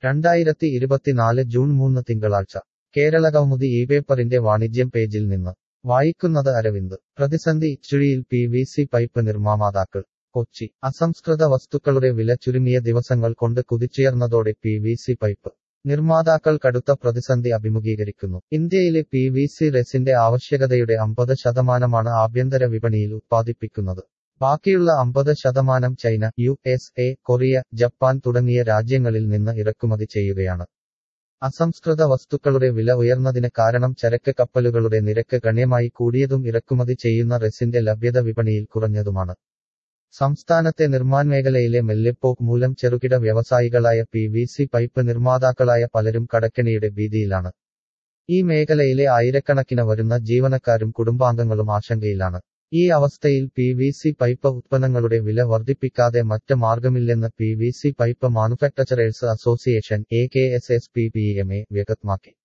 രണ്ടായിരത്തി ഇരുപത്തിനാല് ജൂൺ മൂന്ന് തിങ്കളാഴ്ച കേരള കൗമുദി ഈ പേപ്പറിന്റെ വാണിജ്യം പേജിൽ നിന്ന് വായിക്കുന്നത് അരവിന്ദ് പ്രതിസന്ധി ഇച്ചുഴിയിൽ പി വി സി പൈപ്പ് നിർമ്മാതാക്കൾ കൊച്ചി അസംസ്കൃത വസ്തുക്കളുടെ വില ചുരുങ്ങിയ ദിവസങ്ങൾ കൊണ്ട് കുതിച്ചുയർന്നതോടെ പി വി സി പൈപ്പ് നിർമ്മാതാക്കൾ കടുത്ത പ്രതിസന്ധി അഭിമുഖീകരിക്കുന്നു ഇന്ത്യയിലെ പി വി സി റെസിന്റെ ആവശ്യകതയുടെ അമ്പത് ശതമാനമാണ് ആഭ്യന്തര വിപണിയിൽ ഉത്പാദിപ്പിക്കുന്നത് ബാക്കിയുള്ള അമ്പത് ശതമാനം China U S A Korea Japan തുടങ്ങിയ രാജ്യങ്ങളിൽ നിന്ന് ഇറക്കുമതി ചെയ്യുകയാണ് അസംസ്കൃത വസ്തുക്കളുടെ വില ഉയർന്നതിന് കാരണം ചരക്ക് കപ്പലുകളുടെ നിരക്ക് ഗണ്യമായി കൂടിയതും ഇറക്കുമതി ചെയ്യുന്ന റെസിന്റെ ലഭ്യത വിപണിയിൽ കുറഞ്ഞതുമാണ് സംസ്ഥാനത്തെ നിർമ്മാൺ മേഖലയിലെ മെല്ലെപ്പോക്ക് മൂലം ചെറുകിട വ്യവസായികളായ പി വി സി പൈപ്പ് നിർമ്മാതാക്കളായ പലരും കടക്കെണിയുടെ ഭീതിയിലാണ് ഈ മേഖലയിലെ ആയിരക്കണക്കിന് വരുന്ന ജീവനക്കാരും കുടുംബാംഗങ്ങളും ആശങ്കയിലാണ് ഈ അവസ്ഥയിൽ പി വി സി പൈപ്പ് ഉത്പന്നങ്ങളുടെ വില വർദ്ധിപ്പിക്കാതെ മറ്റ് മാർഗമില്ലെന്ന് P V C pipe manufacturers association A K S S P P M A വ്യക്തമാക്കി